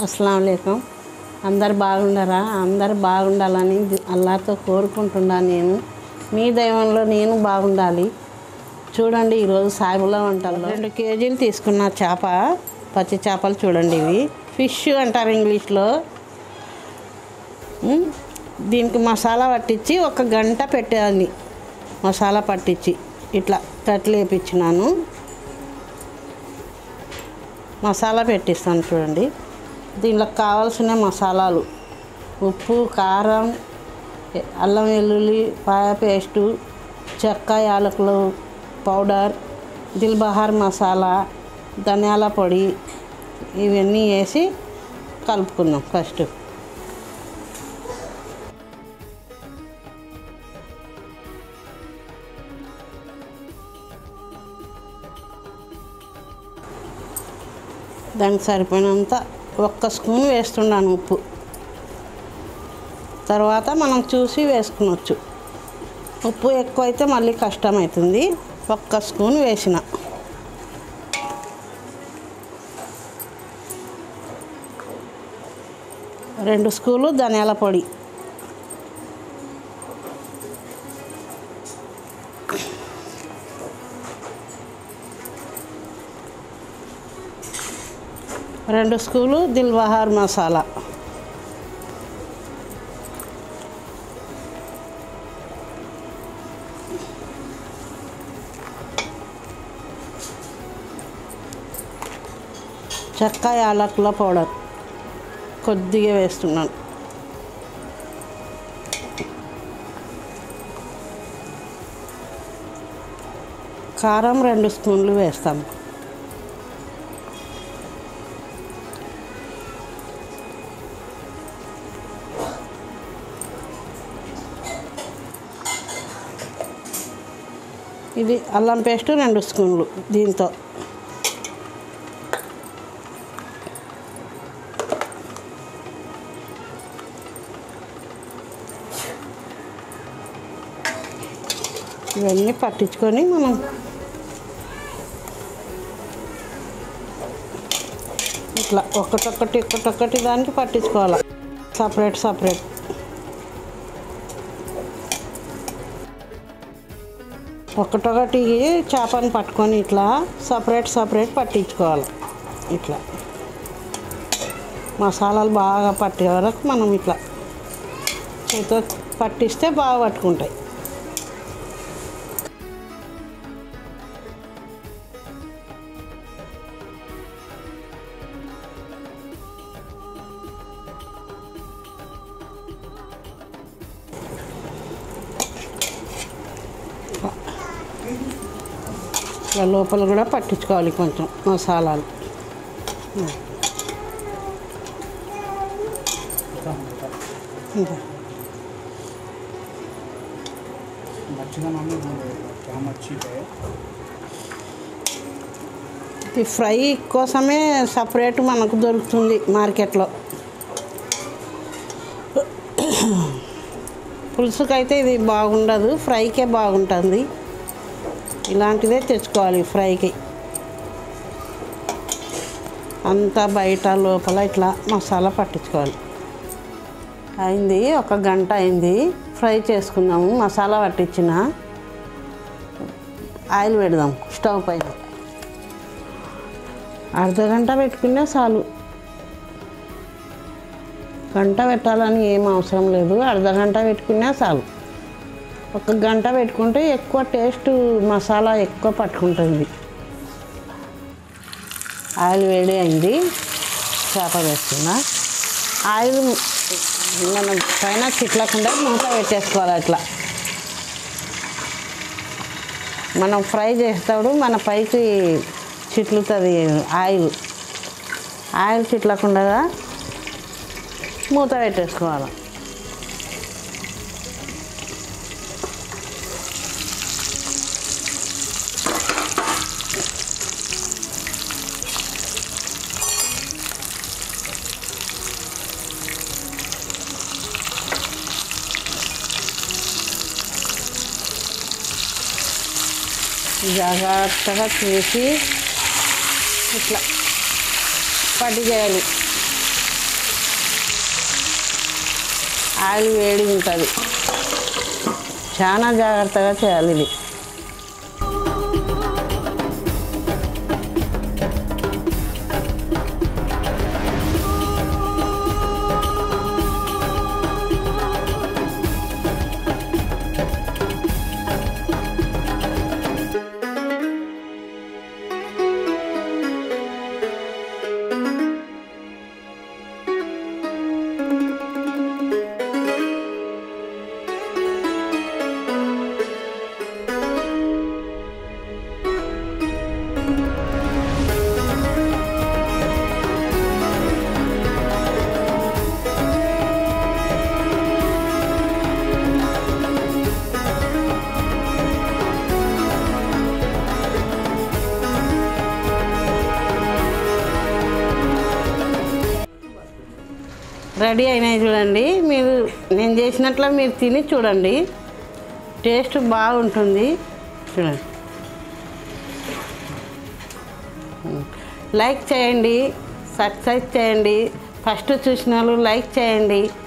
అస్సలం అందరు బాగుండరా అందరు బాగుండాలని ది- అల్లాతో కోరుకుంటున్నాను నేను మీ దైవంలో నేను బాగుండాలి చూడండి ఈరోజు సాయిబుల వంటల్లో రెండు కేజీలు తీసుకున్న చేప పచ్చి చేపలు చూడండి ఇవి ఫిష్ అంటారు ఇంగ్లీష్లో ఉమ్, దీనికి మసాలా పట్టించి ఒక గంట పెట్టాలి మసాలా పట్టించి ఇట్లా తట్లు వేపించినాను మసాలా పెట్టిస్తాను చూడండి దీనిలో కావాల్సిన మసాలాలు ఉప్పు కారం ఎ- అల్లం వెల్లుల్లి పాయ పేస్టు చెక్క యాలకులు పౌడర్ దిల్బహార్ మసాలా ధనియాల పొడి ఇవన్నీ వేసి కలుపుకుందాం ఫస్ట్ దానికి సరిపోయినంత ఒక్క స్పూన్ వేస్తున్నాను ఉప్పు తర్వాత మనం చూసి వేసుకునొచ్చు ఉప్పు ఎక్కువ అయితే మళ్ళీ కష్టమవుతుంది ఒక్క స్పూన్ వేసిన రెండు స్పూన్లు ధనియాల పొడి రెండు స్పూన్లు దిల్బహార్ మసాలా చెక్క యాలకుల పౌడర్ కొద్దిగా వేస్తున్నాను కారం రెండు స్పూన్లు వేస్తాము ఇది అల్లం పేస్ట్ రెండు స్పూన్లు దీంతో ఇవన్నీ పట్టించుకొని మనం ఇట్లా ఒకటొక్కటి ఒకటొక్కటి దానికి పట్టించుకోవాలి సపరేట్ సపరేట్ ఒకటొకటి చేపని పట్టుకొని ఇట్లా సపరేట్ సపరేట్ పట్టించుకోవాలి ఇట్లా మసాలాలు బాగా పట్టే వరకు మనం ఇట్లా చేతితో పట్టిస్తే బాగా పట్టుకుంటాయి ఇట్లా లోపల కూడా పట్టించుకోవాలి కొంచెం మసాలాలు ఇంకా मच्छी का नाम नहीं भूल रहे क्या मच्छी है ఈ ఫ్రై కోసమే సపరేట్ మనకు దొరుకుతుంది మార్కెట్లో పులుసుకైతే ఇది బాగుండదు ఫ్రైకే బాగుంటుంది ఇలాంటిదే తెచ్చుకోవాలి ఫ్రైకి అంతా బయట లోపల ఇట్లా మసాలా పట్టించుకోవాలి అయింది ఒక గంట అయింది ఫ్రై చేసుకుందాము మసాలా పట్టించిన ఆయిల్ పెడదాం స్టవ్ పైన అర్ధ గంట పెట్టుకున్నా చాలు గంట పెట్టాలని ఏం అవసరం లేదు అర్ధ గంట పెట్టుకున్నా చాలు ఒక గంట పెట్టుకుంటే ఎక్కువ టేస్ట్ మసాలా ఎక్కువ పట్టుకుంటుంది ఆయిల్ వేడి అయింది చేప వేస్తున్నా ఆయిల్ మనం పైన చిట్లకుండా మూత పెట్టేసుకోవాలి అట్లా మనం ఫ్రై చేస్తాడు మన పైకి చిట్లుతుంది ఆయిల్ ఆయిల్ చిట్లకుండా మూత పెట్టేసుకోవాలి జాగ్రత్తగా చేసి ఇట్లా పట్టి చేయాలి ఆయిల్ వేడి ఉంటుంది చాలా జాగ్రత్తగా చేయాలి ఇది రెడీ అయినాయి చూడండి మీరు నేను చేసినట్లు మీరు తిని చూడండి టేస్ట్ బాగుంటుంది చూడండి లైక్ చేయండి సబ్స్క్రైబ్ చేయండి ఫస్ట్ చూసిన వాళ్ళు లైక్ చేయండి